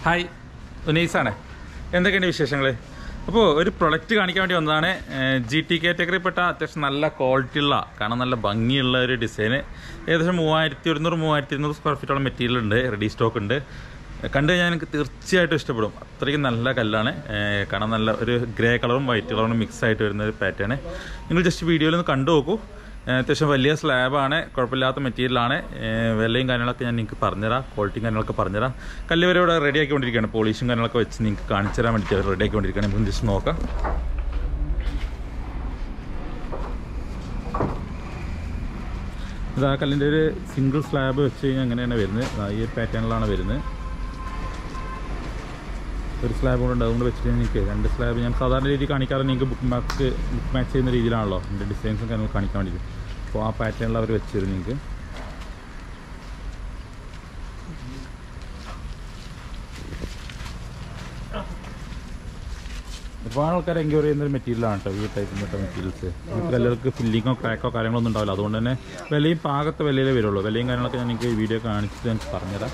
Hi ഉനീസാണ് എന്തൊക്കെയുണ്ട് വിശേഷങ്ങൾ അപ്പോൾ ഒരു പ്രൊഡക്റ്റ് കാണിക്കാൻ വേണ്ടി വന്നതാണ് ജി ടി കാറ്റഗറിപ്പെട്ട അത്യാവശ്യം നല്ല ക്വാളിറ്റി ഉള്ള കാണാൻ നല്ല ഭംഗിയുള്ള ഒരു ഡിസൈന് ഏകദേശം മൂവായിരത്തി ഒരുന്നൂറ് മൂവായിരത്തി ഇരുന്നൂറ് സ്ക്വയർ ഫീറ്റോളം മെറ്റീരിയൽ ഉണ്ട് റെഡി സ്റ്റോക്ക് ഉണ്ട് കണ്ടു കഴിഞ്ഞാൽ എനിക്ക് തീർച്ചയായിട്ടും ഇഷ്ടപ്പെടും അത്രയ്ക്കും നല്ല കല്ലാണ് ഏഹ് കാണാൻ നല്ല ഒരു ഗ്രേ കളറും വൈറ്റ് കളറും മിക്സ് ആയിട്ട് വരുന്ന ഒരു പാറ്റേൺ നിങ്ങൾ ജസ്റ്റ് വീഡിയോയിൽ ഒന്ന് കണ്ടു നോക്കൂ ഏഹ് അത്യാവശ്യം വലിയ സ്ലാബാണ് കുഴപ്പമില്ലാത്ത മെറ്റീരിയലാണ് ഏഹ് വിലയും കാര്യങ്ങളൊക്കെ ഞാൻ നിങ്ങൾക്ക് പറഞ്ഞുതരാം ക്വാളിറ്റിയും കാര്യങ്ങളൊക്കെ പറഞ്ഞുതരാം കല്ല് വരെ ഇവിടെ റെഡി ആക്കിക്കൊണ്ടിരിക്കുകയാണ് പോളിഷും കാര്യങ്ങളൊക്കെ വെച്ച് നിങ്ങൾക്ക് കാണിച്ചു തരാൻ വേണ്ടിയിട്ട് റെഡി ആക്കിക്കൊണ്ടിരിക്കുകയാണ് നമുക്ക് ജസ്റ്റ് നോക്കാം ഇത് ആ കല്ലിൻ്റെ ഒരു സിംഗിൾ സ്ലാബ് വെച്ച് കഴിഞ്ഞാൽ അങ്ങനെയാണ് വരുന്നത് ദാ ഈ ഒരു പാറ്റേണിലാണ് വരുന്നത് ഒരു സ്ലാബ് കൂടെ ഉണ്ട് അതുകൊണ്ട് വെച്ചിട്ട് എനിക്ക് രണ്ട് സ്ലാബ് ഞാൻ സാധാരണ രീതിയിൽ കാണിക്കാറ് നിങ്ങൾക്ക് ബുക്ക് മാർക്ക് ബുക്ക് മാച്ച് ചെയ്യുന്ന രീതിയിലാണല്ലോ എൻ്റെ ഡിസൈൻസും കാര്യങ്ങൾ കാണിക്കാൻ വേണ്ടിയിട്ട് അപ്പോൾ ആ പാറ്റേണിൽ അവർ വെച്ച് തരും നിങ്ങൾക്ക് ഒരുപാട് ആൾക്കാർ എൻക്വയറി ചെയ്യുന്ന ഒരു മെറ്റീരിയലാണ് കേട്ടോ ഈ ടൈപ്പിൽപ്പെട്ട മെറ്റീരിയൽസ് കല്ലുകൾക്ക് ഫില്ലിങ്ങോ ക്രാക്കോ കാര്യങ്ങളൊന്നും ഉണ്ടാവില്ല അതുകൊണ്ട് തന്നെ വിലയും പാകത്തെ വിലയിലേ വരുള്ളൂ വിലയും കാര്യങ്ങളൊക്കെ ഞാൻ നിങ്ങൾക്ക് ഈ വീഡിയോ കാണിച്ചിട്ട് ഞാൻ പറഞ്ഞുതരാം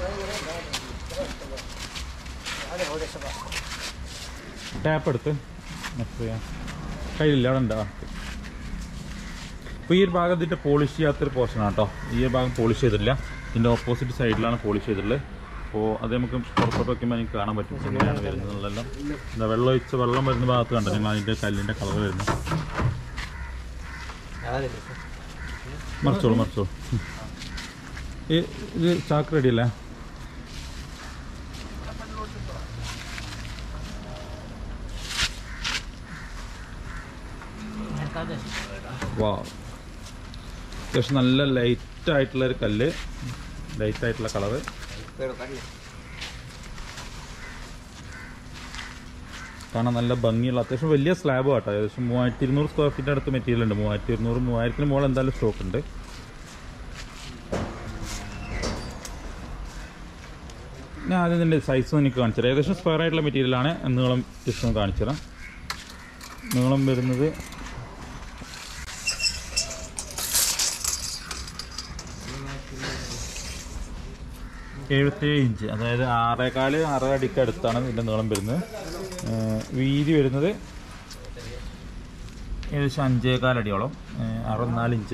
ടാപ്പ് എടുത്ത് നെക്സ്റ്റ് ചെയ്യാം കയ്യിലില്ല അവിടെ ഉണ്ടോ അപ്പോൾ ഈ ഒരു ഭാഗം ഇതിൻ്റെ പോളിഷ് ചെയ്യാത്തൊരു പോർഷനാണ് കേട്ടോ ഈ ഒരു ഭാഗം പോളിഷ് ചെയ്തിട്ടില്ല ഇതിൻ്റെ ഓപ്പോസിറ്റ് സൈഡിലാണ് പോളിഷ് ചെയ്തിട്ടുള്ളത് അപ്പോൾ അത് നമുക്ക് പുറത്തോട്ട് വയ്ക്കുമ്പോൾ എനിക്ക് കാണാൻ പറ്റും എങ്ങനെയാണ് വരുന്നതെന്നെല്ലാം എന്താ വെള്ളം ഒഴിച്ച് വെള്ളം വരുന്ന ഭാഗത്ത് കണ്ടോ നിങ്ങൾ അതിൻ്റെ കല്ലിൻ്റെ കളർ വരുന്നത് മറിച്ചോളൂ മറിച്ചോളൂ ഉം. ഈ ഇത് ചാക്ക് റെഡി അല്ലേ വാ അത്യാവശ്യം നല്ല ലൈറ്റ് ആയിട്ടുള്ള ഒരു കല്ല് ലൈറ്റ് ആയിട്ടുള്ള കളറ് കാണാൻ നല്ല ഭംഗിയുള്ള അത്യാവശ്യം വലിയ സ്ലാബ് ആട്ടോ ഏകദേശം മൂവായിരത്തി ഇരുന്നൂറ് സ്ക്വയർ ഫീറ്റ് അടുത്ത് മെറ്റീരിയൽ ഉണ്ട് മൂവായിരത്തി ഇരുന്നൂറ് മൂവായിരത്തിന് മുകളിൽ എന്തായാലും സ്റ്റോക്ക് ഉണ്ട് ഞാൻ ആദ്യം ഇതിൻ്റെ സൈസ് എനിക്ക് കാണിച്ചു തരാം ഏകദേശം സ്ക്വയർ ആയിട്ടുള്ള മെറ്റീരിയലാണ് നീളം ജസ്റ്റ് ഒന്ന് കാണിച്ചു തരാം നീളം വരുന്നത് എഴുപത്തേഴ് ഇഞ്ച് അതായത് ആറേകാല് ആറര അടിക്ക് അടുത്താണ് ഇതിൻ്റെ നീളം വരുന്നത് ഏഹ് വീതി വരുന്നത് ഏകദേശം അഞ്ചേകാൽ അടിയോളം ഏഹ് അറുപത്തിനാല് ഇഞ്ച്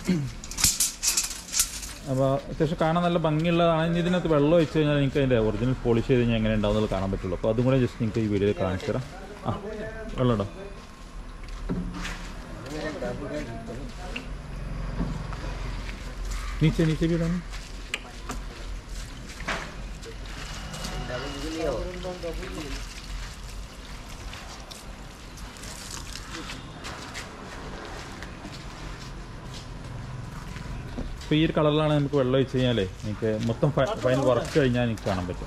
അപ്പോൾ അത്യാവശ്യം കാണാൻ നല്ല ഭംഗിയുള്ളതാണ് ഇനി ഇതിനകത്ത് വെള്ളം ഒഴിച്ച് കഴിഞ്ഞാൽ നിങ്ങൾക്ക് അതിൻ്റെ ഒറിജിനൽ പോളിഷ് ചെയ്ത് കഴിഞ്ഞാൽ എങ്ങനെ ഉണ്ടാവുന്നത് കാണാൻ പറ്റുള്ളൂ അപ്പോൾ അതും കൂടെ ജസ്റ്റ് നിങ്ങൾക്ക് ഈ വീഡിയോയിൽ കാണിച്ചു തരാം ആ വെള്ളം ഇടാം നീച്ചെ നീച്ചെ വീടാണ് ഇപ്പോൾ ഈ ഒരു കളറിലാണ് നമുക്ക് വെള്ളം ഒഴിച്ച് കഴിഞ്ഞാലേ നിങ്ങൾക്ക് മൊത്തം ഫൈൻ വർക്ക് കഴിഞ്ഞാൽ എനിക്ക് കാണാൻ പറ്റും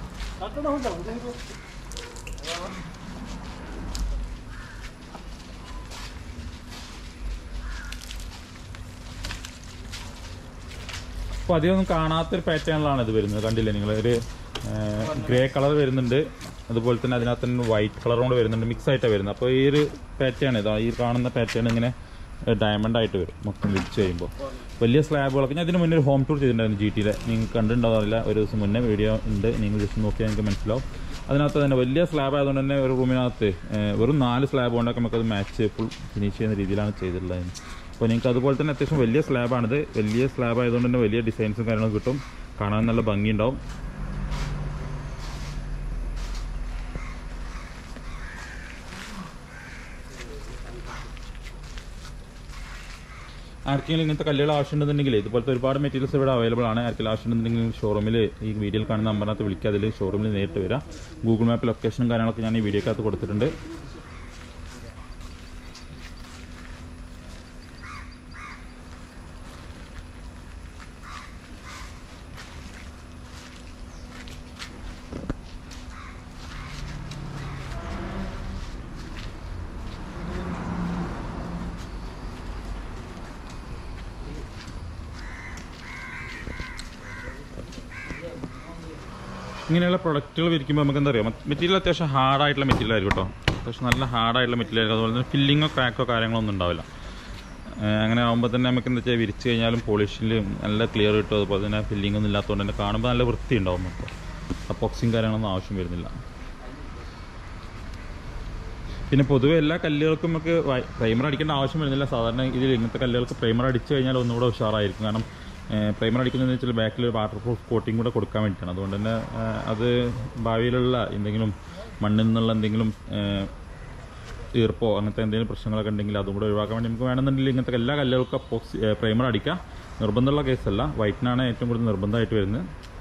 അപ്പോൾ അധികമൊന്നും കാണാത്തൊരു പാറ്റേണിലാണ് ഇത് വരുന്നത് കണ്ടില്ലേ നിങ്ങൾ ഒരു ഗ്രേ കളർ വരുന്നുണ്ട് അതുപോലെ തന്നെ അതിനകത്ത് തന്നെ വൈറ്റ് കളർ കൊണ്ട് വരുന്നുണ്ട് മിക്സ് ആയിട്ടാണ് വരുന്നത് അപ്പോൾ ഈ ഒരു പാറ്റേൺ ഇതാ ഈ കാണുന്ന പാറ്റേൺ ഇങ്ങനെ ഡയമണ്ട് ആയിട്ട് വരും മൊത്തം വിരിച്ച് കഴിയുമ്പോൾ വലിയ സ്ലാബുകളൊക്കെ ഞാൻ ഇതിന് മുന്നേ ഒരു ഹോം ടൂർ ചെയ്തിട്ടുണ്ടായിരുന്നു ജി ടിയിലെ നിങ്ങൾ കണ്ടിട്ടുണ്ടാവില്ല ഒരു ദിവസം മുന്നേ വീഡിയോ ഉണ്ട് നിങ്ങൾ ജസ്റ്റ് നോക്കിയാൽ നിങ്ങൾക്ക് മനസ്സിലാവും അതിനകത്ത് തന്നെ വലിയ സ്ലാബ് ആയതുകൊണ്ട് തന്നെ ഒരു റൂമിനകത്ത് ഏഹ്, വെറും നാല് സ്ലാബ് കൊണ്ടൊക്കെ നമുക്കത് മാച്ച് ഫുൾ ഫിനിഷ് ചെയ്യുന്ന രീതിയിലാണ് ചെയ്തിട്ടുള്ളത് അപ്പോൾ നിങ്ങൾക്ക് അതുപോലെ തന്നെ അത്യാവശ്യം വലിയ സ്ലാബാണിത് വലിയ സ്ലാബ് ആയതുകൊണ്ട് തന്നെ വലിയ ഡിസൈൻസും കാര്യങ്ങളും കിട്ടും കാണാൻ നല്ല ഭംഗിയുണ്ടാവും ആർക്കെങ്കിലും ഇങ്ങനത്തെ കല്ലുകൾ ആവശ്യമുണ്ടെന്നുണ്ടെങ്കിൽ ഇതുപോലത്തെ ഒരുപാട് മെറ്റീരിയൽസ് ഇവിടെ അവൈലബിൾ ആണ് ആർക്കെങ്കിലും ആവശ്യമുണ്ടെന്നുണ്ടെങ്കിൽ ഷോറൂമിൽ ഈ വീഡിയോയിൽ കാണുന്ന നമ്പറിനകത്ത് വിളിക്കുക അതിൽ ഷോറൂമിൽ നേരിട്ട് വരാം ഗൂഗിൾ മാപ്പ് ലൊക്കേഷനും കാര്യങ്ങളൊക്കെ ഞാൻ ഈ വീഡിയോക്കകത്ത് കൊടുത്തിട്ടുണ്ട് ഇങ്ങനെയുള്ള പ്രൊഡക്റ്റുകൾ വിരിക്കുമ്പോൾ നമുക്ക് എന്താ പറയുക മെറ്റീരിയൽ അത്യാവശ്യം ഹാർഡായിട്ടുള്ള മെറ്റീരിയൽ ആയിരിക്കും കേട്ടോ അത്യാവശ്യം നല്ല ഹാർഡായിട്ടുള്ള മെറ്റീരിയൽ ആയിരിക്കും അതുപോലെ തന്നെ ഫില്ലിങ്ങോ ക്രാക്കോ കാര്യങ്ങളോ ഒന്നും ഉണ്ടാവില്ല ഏഹ് അങ്ങനെ ആകുമ്പോൾ തന്നെ നമുക്ക് എന്താ വെച്ചാൽ വിരിച്ച് കഴിഞ്ഞാലും പോളിഷിലും നല്ല ക്ലിയർ കിട്ടും അതുപോലെ തന്നെ ഫില്ലിംഗ് ഒന്നും ഇല്ലാത്തതുകൊണ്ട് തന്നെ കാണുമ്പോൾ നല്ല വൃത്തി ഉണ്ടാവും നമുക്ക് അപ്പോക്സിങ് കാര്യങ്ങളൊന്നും ആവശ്യം വരുന്നില്ല പിന്നെ പൊതുവെ എല്ലാ കല്ലുകൾക്കും നമുക്ക് പ്രൈമർ അടിക്കേണ്ട ആവശ്യം വരുന്നില്ല സാധാരണ ഇതിൽ ഇങ്ങനത്തെ കല്ലുകൾക്ക് പ്രൈമർ അടിച്ചു കഴിഞ്ഞാൽ ഒന്നുകൂടെ ഉഷാറായിരിക്കും കാരണം പ്രൈമർ അടിക്കുന്നതെന്ന് വെച്ചാൽ ബാക്കിൽ ഒരു വാട്ടർ പ്രൂഫ് കോട്ടിംഗ് കൂടെ കൊടുക്കാൻ വേണ്ടിയിട്ടാണ് അതുകൊണ്ട് തന്നെ ആ, അത് ഭാവിയിലുള്ള എന്തെങ്കിലും മണ്ണിൽ നിന്നുള്ള എന്തെങ്കിലും ആ, ഈർപ്പോ അങ്ങനത്തെ എന്തെങ്കിലും പ്രശ്നങ്ങളൊക്കെ ഉണ്ടെങ്കിൽ അതും കൂടെ ഒഴിവാക്കാൻ വേണ്ടി നമുക്ക് വേണമെന്നുണ്ടെങ്കിൽ ഇങ്ങനത്തെ എല്ലാ കല്ലുകൾക്കും അപ്പോക്സി പ്രൈമർ അടിക്കാം നിർബന്ധമുള്ള കേസല്ല വൈറ്റിനാണ് ഏറ്റവും കൂടുതൽ നിർബന്ധമായിട്ട് വരുന്നത്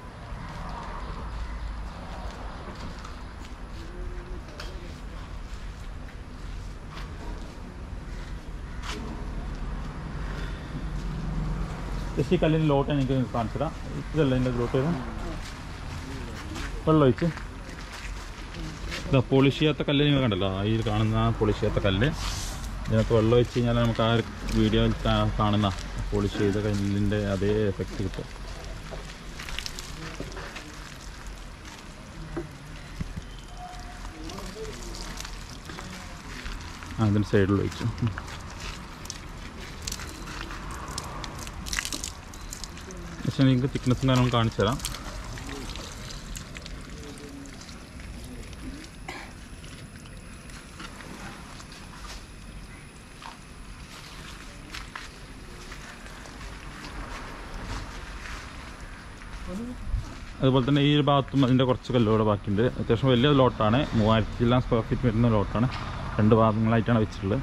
ജസ്റ്റ് ഈ കല്ലിൻ്റെ ലോട്ട് എനിക്ക് കാണിച്ചു തരാം ഇതല്ല എൻ്റെ ലോട്ട് ചെയ്ത് വെള്ളം ഒഴിച്ച് ഇതാ പോളിഷ് ചെയ്യാത്ത കല്ല് നിങ്ങൾ കണ്ടല്ലോ ആ ഈ കാണുന്ന ആ പോളിഷ് ചെയ്യാത്ത കല്ല് ഇതിനകത്ത് വെള്ളം ഒഴിച്ച് കഴിഞ്ഞാൽ നമുക്ക് ആ വീഡിയോയിൽ കാണുന്ന പോളിഷ് ചെയ്ത കല്ലിൻ്റെ അതേ എഫക്റ്റ് കിട്ടും ആ അതിന് സൈഡിൽ ഒഴിച്ചു പക്ഷേ നിങ്ങൾക്ക് തിക്നെസ്സും കാര്യങ്ങളും കാണിച്ചു തരാം അതുപോലെ തന്നെ ഈ ഒരു ഭാഗത്തും അതിൻ്റെ കുറച്ച് കല്ലുകൾ ബാക്കിയുണ്ട് അത്യാവശ്യം വലിയ ലോട്ടാണ് മൂവായിരത്തി ചില്ലാം സ്ക്വയർ ഫീറ്റ് വരുന്ന ലോട്ടാണ് രണ്ട് ഭാഗങ്ങളായിട്ടാണ് വെച്ചിട്ടുള്ളത്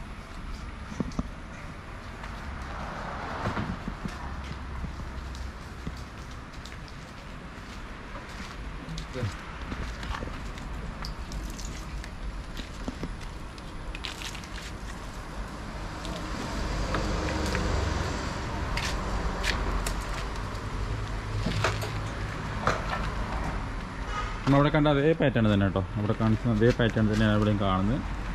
നമ്മളവിടെ കണ്ട അതേ പാറ്റേൺ തന്നെ കേട്ടോ അവിടെ കാണിക്കുന്ന അതേ പാറ്റേൺ തന്നെയാണ് ഇവിടെയും കാണുന്നത്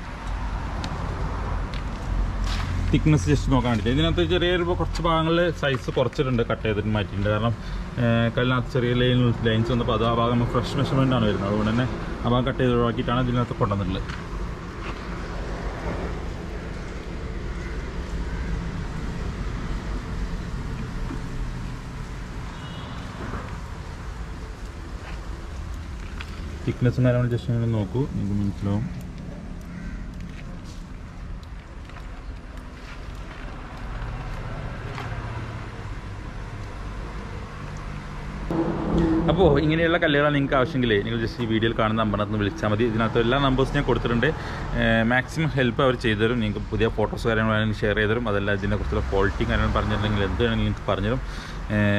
തിക്നെസ് ജസ്റ്റ് നോക്കാൻ വേണ്ടിയിട്ട് ഇതിനകത്ത് ചെറിയൊരു കുറച്ച് ഭാഗങ്ങളിൽ സൈസ് കുറച്ചിട്ടുണ്ട് കട്ട് ചെയ്തിട്ട് മാറ്റിയിട്ടുണ്ട് കാരണം ഏഹ്, കല്ലിനകത്ത് ചെറിയ ലൈൻ ലൈൻസ് വന്നപ്പോൾ അത് ആ ഭാഗം ഫ്രഷ് മെഷർമെൻ്റ് ആണ് വരുന്നത് അതുകൊണ്ട് തന്നെ ആ ഭാഗം കട്ട് ചെയ്ത് ഒഴിവാക്കിയിട്ടാണ് ഇതിനകത്ത് കൊണ്ടുവന്നിട്ടുള്ളത് തിക്നെസ്സും കാര്യങ്ങളും ജസ്റ്റ് നിങ്ങൾ നോക്കൂ നിങ്ങൾക്ക് മനസ്സിലാവും അപ്പോൾ ഇങ്ങനെയുള്ള കല്ലുകളാണ് നിങ്ങൾക്ക് ആവശ്യമെങ്കിൽ നിങ്ങൾ ജസ്റ്റ് ഈ വീഡിയോയിൽ കാണുന്ന നമ്പറിനകത്ത് നിന്ന് വിളിച്ചാൽ മതി ഇതിനകത്ത് എല്ലാ നമ്പേഴ്സ് ഞാൻ കൊടുത്തിട്ടുണ്ട് മാക്സിമം ഹെൽപ്പ് അവർ ചെയ്തു തരും നിങ്ങൾക്ക് പുതിയ ഫോട്ടോസ് കാര്യങ്ങൾ വേണമെങ്കിൽ ഷെയർ ചെയ്ത് തരും അതല്ല ഇതിനെക്കുറിച്ചുള്ള ക്വാളിറ്റിയും കാര്യങ്ങളും പറഞ്ഞിട്ടുണ്ടെങ്കിൽ എന്ത് വേണമെങ്കിലും നിങ്ങൾക്ക് പറഞ്ഞുതരും ഏഹ്